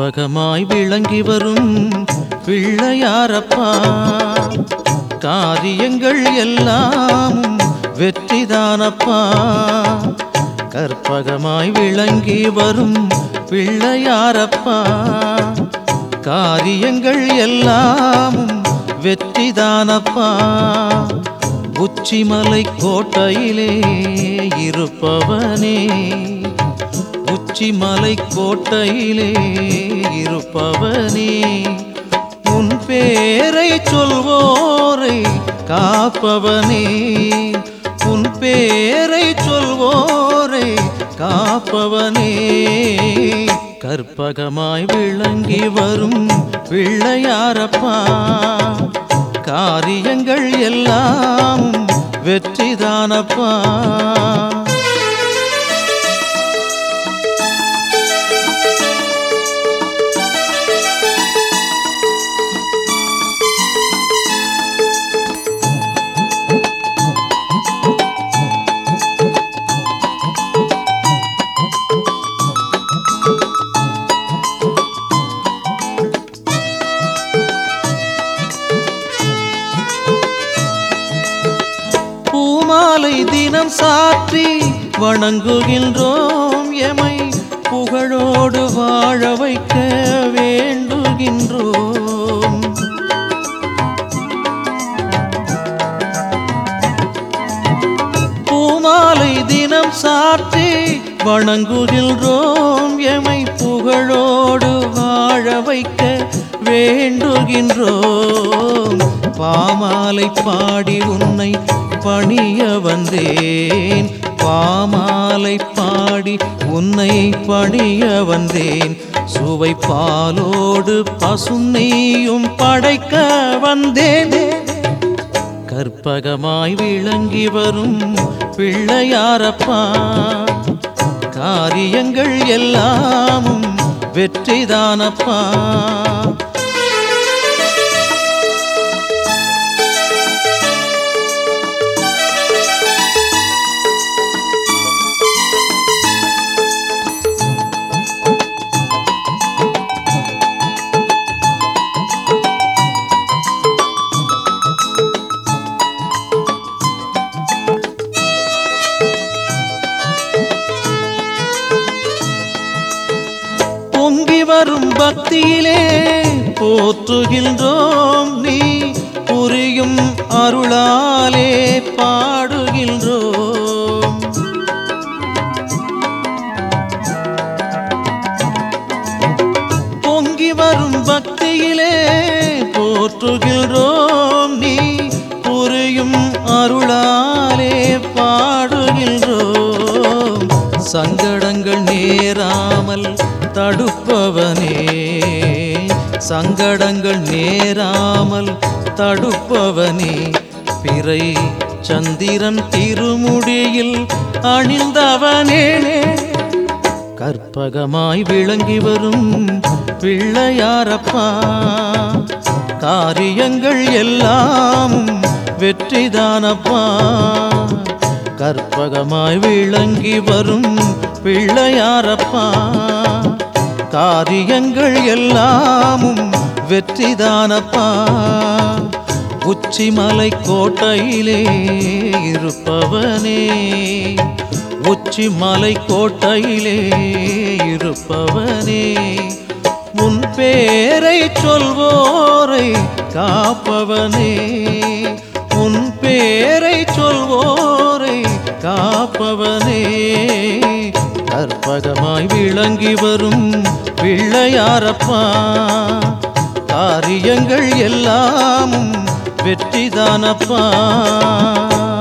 கற்பகமாய் விளங்கி வரும் பிள்ளையாரப்பா காரியங்கள் எல்லாமும் வெற்றிதானப்பா கற்பகமாய் விளங்கி வரும் பிள்ளையாரப்பா காரியங்கள் எல்லாமும் வெற்றிதானப்பா உச்சிமலை கோட்டையிலே இருப்பவனே உச்சிமலை கோட்டையிலே இருப்பவனே உன் பேரை சொல்வோரை காப்பவனே உன் பேரை சொல்வோரை காப்பவனே கற்பகமாய் விளங்கி வரும் பிள்ளையாரப்பா காரியங்கள் எல்லாம் வெற்றிதானப்பா பூமாலை தினம் சாற்றி வணங்குகின்றோம் எமை புகழோடு வாழ வைக்க வேண்டுகின்றோம் பூமாலை தினம் சாற்றி வணங்குகின்றோம் எமை புகழோடு வாழ வைக்க வேண்டுகின்றோம் பாமாலை பாடி உன்னை பணிய வந்தேன் பாமாலை பாடி உன்னை பணிய வந்தேன் சுவை பாலோடு பசுநெய்யும் படைக்க வந்தேன் கற்பகமாய் விளங்கி வரும் பிள்ளையாரப்பா காரியங்கள் எல்லாமும் வெற்றிதானப்பா பொங்கி வரும் பக்தியிலே போற்றுகின்றோம் நீ புரியும் அருளாலே பாடுகின்றோம் பொங்கி வரும் பக்தியிலே போற்றுகின்றோம் நீ புரியும் அருளாலே பாடுகின்றோம் சங்கடங்கள் நேராமல் தடுப்பவனே சங்கடங்கள் நேராமல் தடுப்பவனே பிறை சந்திரன் திருமுடியில் அணிந்தவனே கற்பகமாய் விளங்கி வரும் பிள்ளையாரப்பா காரியங்கள் எல்லாம் வெற்றிதானப்பா கற்பகமாய் விளங்கி வரும் பிள்ளையாரப்பா காரியங்கள் எல்லாமும் வெற்றிதானப்பா உச்சிமலை கோட்டையிலே இருப்பவனே உச்சி மலை கோட்டையிலே இருப்பவனே உன் பேரை சொல்வோரை காப்பவனே உன் பேரை சொல்வோரை காப்பவனே கற்பகமாய் விளங்கி வரும் பிள்ளையாரப்பா காரியங்கள் எல்லாமும் வெற்றிதானப்பா